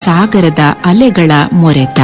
ಸಾಗರದ ಅಲೆಗಳ ಮೊರೆತ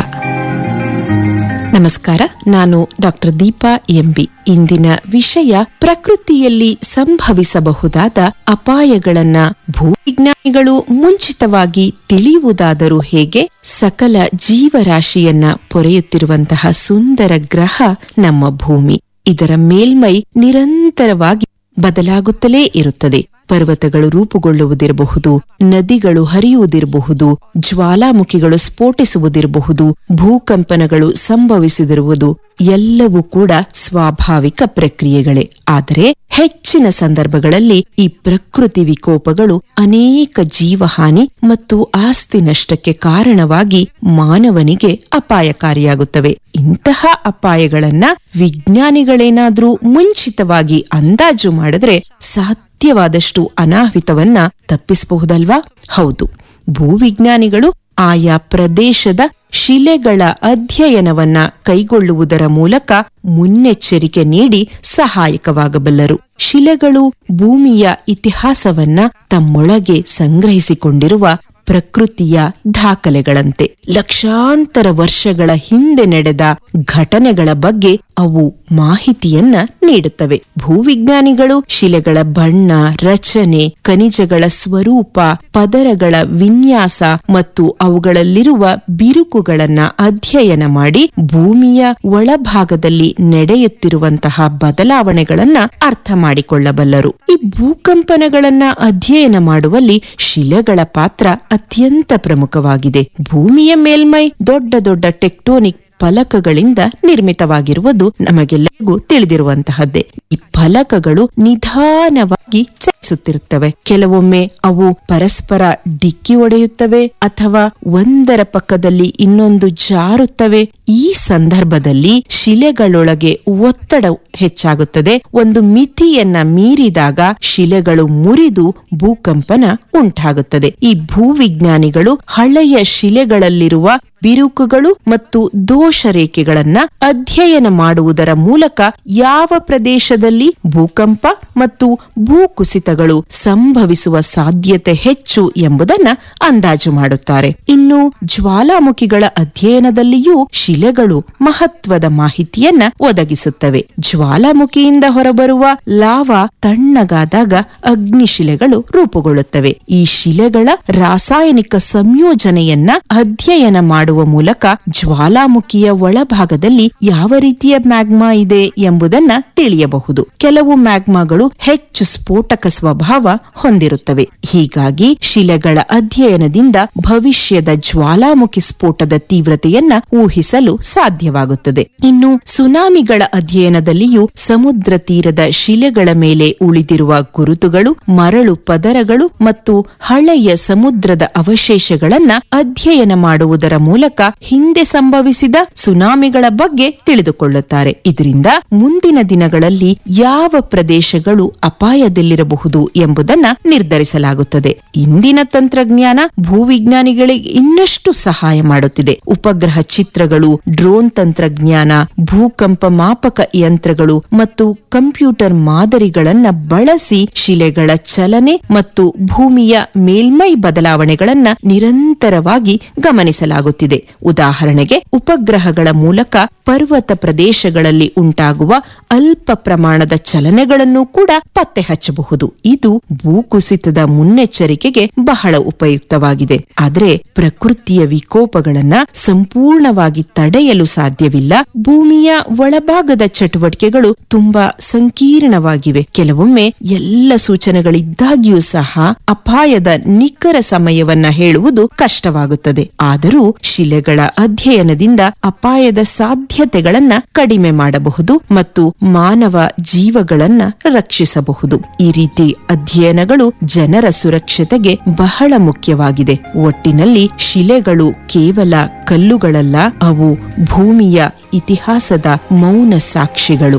ನಮಸ್ಕಾರ ನಾನು ಡಾಕ್ಟರ್ ದೀಪಾ ಎಂಬಿ ಇಂದಿನ ವಿಷಯ ಪ್ರಕೃತಿಯಲ್ಲಿ ಸಂಭವಿಸಬಹುದಾದ ಅಪಾಯಗಳನ್ನ ಭೂವಿಜ್ಞಾನಿಗಳು ಮುಂಚಿತವಾಗಿ ತಿಳಿಯುವುದಾದರೂ ಹೇಗೆ ಸಕಲ ಜೀವರಾಶಿಯನ್ನ ಪೊರೆಯುತ್ತಿರುವಂತಹ ಸುಂದರ ಗ್ರಹ ನಮ್ಮ ಭೂಮಿ ಇದರ ಮೇಲ್ಮೈ ನಿರಂತರವಾಗಿ ಬದಲಾಗುತ್ತಲೇ ಇರುತ್ತದೆ ಪರ್ವತಗಳು ರೂಪುಗೊಳ್ಳುವುದಿರಬಹುದು ನದಿಗಳು ಹರಿಯುವುದಿರಬಹುದು ಜ್ವಾಲಾಮುಖಿಗಳು ಸ್ಫೋಟಿಸುವುದಿರಬಹುದು ಭೂಕಂಪನಗಳು ಸಂಭವಿಸಿದಿರುವುದು ಎಲ್ಲವೂ ಕೂಡ ಸ್ವಾಭಾವಿಕ ಪ್ರಕ್ರಿಯೆಗಳೇ ಆದರೆ ಹೆಚ್ಚಿನ ಸಂದರ್ಭಗಳಲ್ಲಿ ಈ ಪ್ರಕೃತಿ ವಿಕೋಪಗಳು ಅನೇಕ ಜೀವಹಾನಿ ಮತ್ತು ಆಸ್ತಿ ನಷ್ಟಕ್ಕೆ ಕಾರಣವಾಗಿ ಮಾನವನಿಗೆ ಅಪಾಯಕಾರಿಯಾಗುತ್ತವೆ ಇಂತಹ ಅಪಾಯಗಳನ್ನ ವಿಜ್ಞಾನಿಗಳೇನಾದ್ರೂ ಮುಂಚಿತವಾಗಿ ಅಂದಾಜು ಮಾಡಿದ್ರೆ ಸಾಧ್ಯವಾದಷ್ಟು ಅನಾಹುತವನ್ನ ತಪ್ಪಿಸಬಹುದಲ್ವಾ ಹೌದು ಭೂವಿಜ್ಞಾನಿಗಳು ಆಯಾ ಪ್ರದೇಶದ ಶಿಲೆಗಳ ಅಧ್ಯಯನವನ್ನ ಕೈಗೊಳ್ಳುವುದರ ಮೂಲಕ ಮುನ್ನೆಚ್ಚರಿಕೆ ನೀಡಿ ಸಹಾಯಕವಾಗಬಲ್ಲರು ಶಿಲೆಗಳು ಭೂಮಿಯ ಇತಿಹಾಸವನ್ನ ತಮ್ಮೊಳಗೆ ಸಂಗ್ರಹಿಸಿಕೊಂಡಿರುವ ಪ್ರಕೃತಿಯ ದಾಖಲೆಗಳಂತೆ ಲಕ್ಷಾಂತರ ವರ್ಷಗಳ ಹಿಂದೆ ನಡೆದ ಘಟನೆಗಳ ಬಗ್ಗೆ ಅವು ಮಾಹಿತಿಯನ್ನ ನೀಡುತ್ತವೆ ಭೂವಿಜ್ಞಾನಿಗಳು ಶಿಲೆಗಳ ಬಣ್ಣ ರಚನೆ ಖನಿಜಗಳ ಸ್ವರೂಪ ಪದರಗಳ ವಿನ್ಯಾಸ ಮತ್ತು ಅವುಗಳಲ್ಲಿರುವ ಬಿರುಕುಗಳನ್ನ ಅಧ್ಯಯನ ಮಾಡಿ ಭೂಮಿಯ ಒಳಭಾಗದಲ್ಲಿ ನಡೆಯುತ್ತಿರುವಂತಹ ಬದಲಾವಣೆಗಳನ್ನ ಅರ್ಥ ಮಾಡಿಕೊಳ್ಳಬಲ್ಲರು ಈ ಭೂಕಂಪನಗಳನ್ನ ಅಧ್ಯಯನ ಮಾಡುವಲ್ಲಿ ಶಿಲೆಗಳ ಪಾತ್ರ ಅತ್ಯಂತ ಪ್ರಮುಖವಾಗಿದೆ ಭೂಮಿಯ ಮೇಲ್ಮೈ ದೊಡ್ಡ ದೊಡ್ಡ ಟೆಕ್ಟೋನಿಕ್ ಫಲಕಗಳಿಂದ ನಿರ್ಮಿತವಾಗಿರುವುದು ನಮಗೆಲ್ಲರಿಗೂ ತಿಳಿದಿರುವಂತಹದ್ದೇ ಈ ಫಲಕಗಳು ನಿಧಾನವಾಗಿ ಚಲಿಸುತ್ತಿರುತ್ತವೆ ಕೆಲವೊಮ್ಮೆ ಅವು ಪರಸ್ಪರ ಡಿಕ್ಕಿ ಹೊಡೆಯುತ್ತವೆ ಅಥವಾ ಒಂದರ ಪಕ್ಕದಲ್ಲಿ ಇನ್ನೊಂದು ಜಾರುತ್ತವೆ ಈ ಸಂದರ್ಭದಲ್ಲಿ ಶಿಲೆಗಳೊಳಗೆ ಒತ್ತಡ ಹೆಚ್ಚಾಗುತ್ತದೆ ಒಂದು ಮಿತಿಯನ್ನ ಮೀರಿದಾಗ ಶಿಲೆಗಳು ಮುರಿದು ಭೂಕಂಪನ ಉಂಟಾಗುತ್ತದೆ ಈ ಭೂವಿಜ್ಞಾನಿಗಳು ಹಳೆಯ ಶಿಲೆಗಳಲ್ಲಿರುವ ಬಿರುಕುಗಳು ಮತ್ತು ದೋಷ ರೇಖೆಗಳನ್ನ ಅಧ್ಯಯನ ಮಾಡುವುದರ ಮೂಲಕ ಯಾವ ಪ್ರದೇಶದಲ್ಲಿ ಭೂಕಂಪ ಮತ್ತು ಭೂಕುಸಿತಗಳು ಸಂಭವಿಸುವ ಸಾಧ್ಯತೆ ಹೆಚ್ಚು ಎಂಬುದನ್ನ ಅಂದಾಜು ಮಾಡುತ್ತಾರೆ ಇನ್ನು ಜ್ವಾಲಾಮುಖಿಗಳ ಅಧ್ಯಯನದಲ್ಲಿಯೂ ಶಿಲೆಗಳು ಮಹತ್ವದ ಮಾಹಿತಿಯನ್ನ ಒದಗಿಸುತ್ತವೆ ಜ್ವಾಲಾಮುಖಿಯಿಂದ ಹೊರಬರುವ ಲಾವಾ ತಣ್ಣಗಾದಾಗ ಅಗ್ನಿಶಿಲೆಗಳು ರೂಪುಗೊಳ್ಳುತ್ತವೆ ಈ ಶಿಲೆಗಳ ರಾಸಾಯನಿಕ ಸಂಯೋಜನೆಯನ್ನ ಅಧ್ಯಯನ ಮಾಡುವ ಮೂಲಕ ಜ್ವಾಲಾಮುಖಿಯ ಒಳಭಾಗದಲ್ಲಿ ಯಾವ ರೀತಿಯ ಮ್ಯಾಗ್ಮಾ ಇದೆ ಎಂಬುದನ್ನ ತಿಳಿಯಬಹುದು ಕೆಲವು ಮ್ಯಾಗ್ಮಾಗಳು ಹೆಚ್ಚು ಸ್ಫೋಟಕ ಸ್ವಭಾವ ಹೊಂದಿರುತ್ತವೆ ಹೀಗಾಗಿ ಶಿಲೆಗಳ ಅಧ್ಯಯನದಿಂದ ಭವಿಷ್ಯದ ಜ್ವಾಲಾಮುಖಿ ಸ್ಫೋಟದ ತೀವ್ರತೆಯನ್ನ ಊಹಿಸಲು ಸಾಧ್ಯವಾಗುತ್ತದೆ ಇನ್ನು ಸುನಾಮಿಗಳ ಅಧ್ಯಯನದಲ್ಲಿಯೂ ಸಮುದ್ರ ತೀರದ ಶಿಲೆಗಳ ಮೇಲೆ ಉಳಿದಿರುವ ಗುರುತುಗಳು ಮರಳು ಪದರಗಳು ಮತ್ತು ಹಳೆಯ ಸಮುದ್ರದ ಅವಶೇಷಗಳನ್ನ ಅಧ್ಯಯನ ಮಾಡುವುದರ ಮೂಲಕ ಹಿಂದೆ ಸಂಭವಿಸಿದ ಸುನಾಮಿಗಳ ಬಗ್ಗೆ ತಿಳಿದುಕೊಳ್ಳುತ್ತಾರೆ ಇದರಿಂದ ಮುಂದಿನ ದಿನಗಳಲ್ಲಿ ಯಾವ ಪ್ರದೇಶಗಳು ಅಪಾಯದಲ್ಲಿರಬಹುದು ಎಂಬುದನ್ನ ನಿರ್ಧರಿಸಲಾಗುತ್ತದೆ ಇಂದಿನ ತಂತ್ರಜ್ಞಾನ ಭೂವಿಜ್ಞಾನಿಗಳಿಗೆ ಇನ್ನಷ್ಟು ಸಹಾಯ ಮಾಡುತ್ತಿದೆ ಉಪಗ್ರಹ ಚಿತ್ರಗಳು ಡ್ರೋನ್ ತಂತ್ರಜ್ಞಾನ ಭೂಕಂಪ ಮಾಪಕ ಯಂತ್ರಗಳು ಮತ್ತು ಕಂಪ್ಯೂಟರ್ ಮಾದರಿಗಳನ್ನ ಬಳಸಿ ಶಿಲೆಗಳ ಚಲನೆ ಮತ್ತು ಭೂಮಿಯ ಮೇಲ್ಮೈ ಬದಲಾವಣೆಗಳನ್ನ ನಿರಂತರವಾಗಿ ಗಮನಿಸಲಾಗುತ್ತಿದೆ ಉದಾಹರಣೆಗೆ ಉಪಗ್ರಹಗಳ ಮೂಲಕ ಪರ್ವತ ಪ್ರದೇಶಗಳಲ್ಲಿ ಉಂಟಾಗುವ ಅಲ್ಪ ಪ್ರಮಾಣದ ಚಲನೆಗಳನ್ನು ಕೂಡ ಪತ್ತೆ ಹಚ್ಚಬಹುದು ಇದು ಭೂಕುಸಿತದ ಮುನ್ನೆಚ್ಚರಿಕೆಗೆ ಬಹಳ ಉಪಯುಕ್ತವಾಗಿದೆ ಆದರೆ ಪ್ರಕೃತಿಯ ವಿಕೋಪಗಳನ್ನ ಸಂಪೂರ್ಣವಾಗಿ ತಡೆಯಲು ಸಾಧ್ಯವಿಲ್ಲ ಭೂಮಿಯ ಒಳಭಾಗದ ಚಟುವಟಿಕೆಗಳು ತುಂಬಾ ಸಂಕೀರ್ಣವಾಗಿವೆ ಕೆಲವೊಮ್ಮೆ ಎಲ್ಲ ಸೂಚನೆಗಳಿದ್ದಾಗಿಯೂ ಸಹ ಅಪಾಯದ ನಿಖರ ಸಮಯವನ್ನ ಹೇಳುವುದು ಕಷ್ಟವಾಗುತ್ತದೆ ಆದರೂ ಶಿಲೆಗಳ ಅಧ್ಯಯನದಿಂದ ಅಪಾಯದ ಸಾಧ್ಯತೆಗಳನ್ನ ಕಡಿಮೆ ಮಾಡಬಹುದು ಮತ್ತು ಮಾನವ ಜೀವಗಳನ್ನ ರಕ್ಷಿಸಬಹುದು ಈ ರೀತಿ ಅಧ್ಯಯನಗಳು ಜನರ ಸುರಕ್ಷತೆಗೆ ಬಹಳ ಮುಖ್ಯವಾಗಿದೆ ಒಟ್ಟಿನಲ್ಲಿ ಶಿಲೆಗಳು ಕೇವಲ ಕಲ್ಲುಗಳಲ್ಲ ಅವು ಭೂಮಿಯ ಇತಿಹಾಸದ ಮೌನ ಸಾಕ್ಷಿಗಳು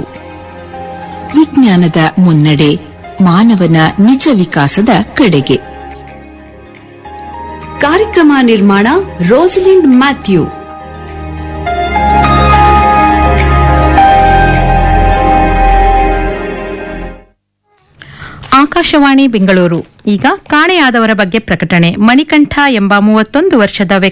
ವಿಜ್ಞಾನದ ಮುನ್ನಡೆ ಮಾನವನ ನಿಜ ವಿಕಾಸದ ಕಡೆಗೆ ಕಾರ್ಯಕ್ರಮ ನಿರ್ಮಾಣ ರೋಸಲಿಂಡ್ ಮ್ಯಾಥ್ಯೂ ಆಕಾಶವಾಣಿ ಬೆಂಗಳೂರು ಈಗ ಕಾಣೆಯಾದವರ ಬಗ್ಗೆ ಪ್ರಕಟಣೆ ಮಣಿಕಂಠ ಎಂಬ ಮೂವತ್ತೊಂದು ವರ್ಷದ ವ್ಯಕ್ತಿ